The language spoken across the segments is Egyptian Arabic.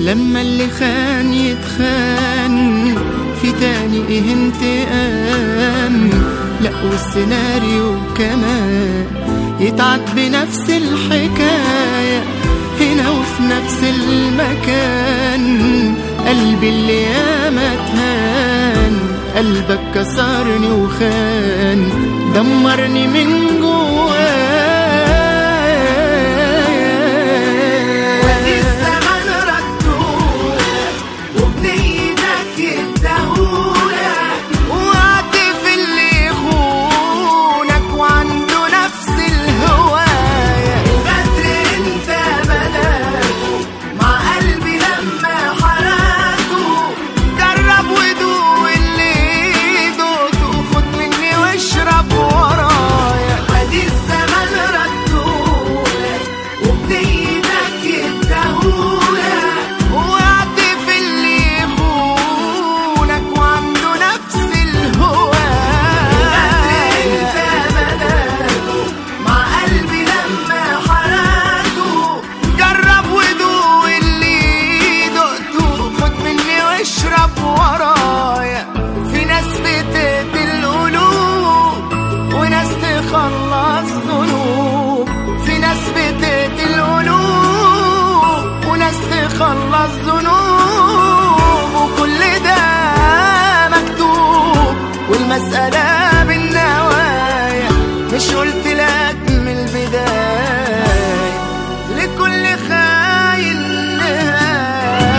لما اللي خان يتخان في تاني ايه انتقام لا والسيناريو كمان يتعد بنفس الحكاية هنا وفي نفس المكان قلبي اللي ياما اتهان قلبك كسرني وخان دمرني من وادي جوايا الزمن ردولك وبنيتك اداهولك وعاطف اللي يخونك وعنده نفس الهواية بدر انت بداته مع قلبي لما حرقته جرب ودوق اللي دوقته خد مني واشرب ورايا وادي الزمن ردولك وبنيتك اداهولك وعاطف اللي يخونك وعنده نفس الهواية انت بداته مع قلبي لما حرقته جرب ودوق اللي دقته خد مني واشرب ورايا في ناس بتقتل قلوب وناس تخلص ذنوب في ناس بتقتل قلوب وناس تخلص ذنوب وكل ده مكتوب والمسألة بالنوايا مش قلت لك من البداية لكل خاين نهاية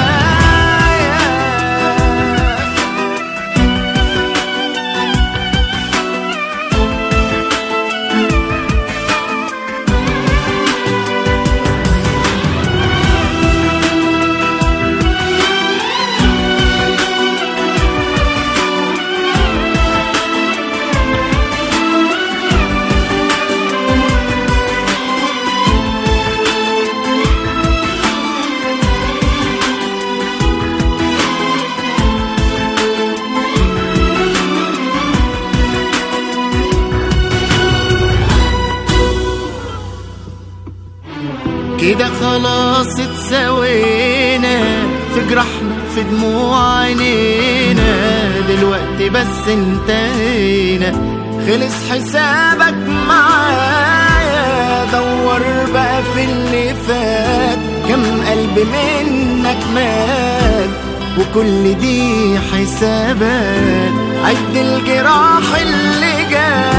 كده خلاص اتسوينا في جرحنا في دموع عينينا دلوقتي بس انتهينا خلص حسابك معايا دور بقى في اللي فات كم قلب منك مات وكل دي حسابات عد الجراح اللي وادي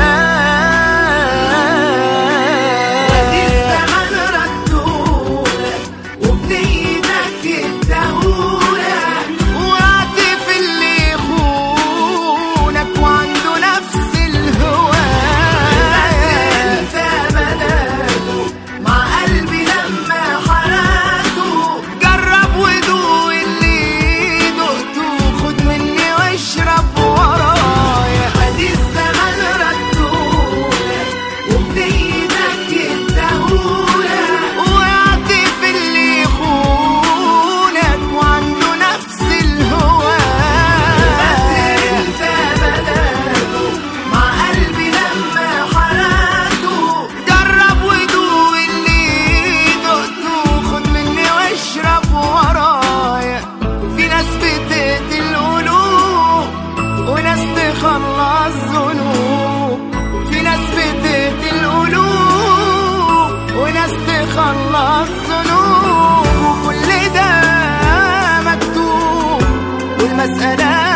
جاي الزمن ردولك وبنيتك اداهولك وعاطف اللي يخونك وعنده نفس الهواية انت بداته مع قلبي لما حرقته جرب ودوق اللي دقته خد مني واشرب ورايا وادي الزمن ردولك وبنيتك اداهولك وعاطف اللي يخونك وعنده نفس الهواية انت بداته مع قلبي لما حرقته جرب ودوق اللي دقته خد مني واشرب ورايا في ناس بتقتل قلوب وناس تخلص ذنوب في ناس بتقتل قلوب وناس تخلص ذنوب وكل ده مكتوب والمسألة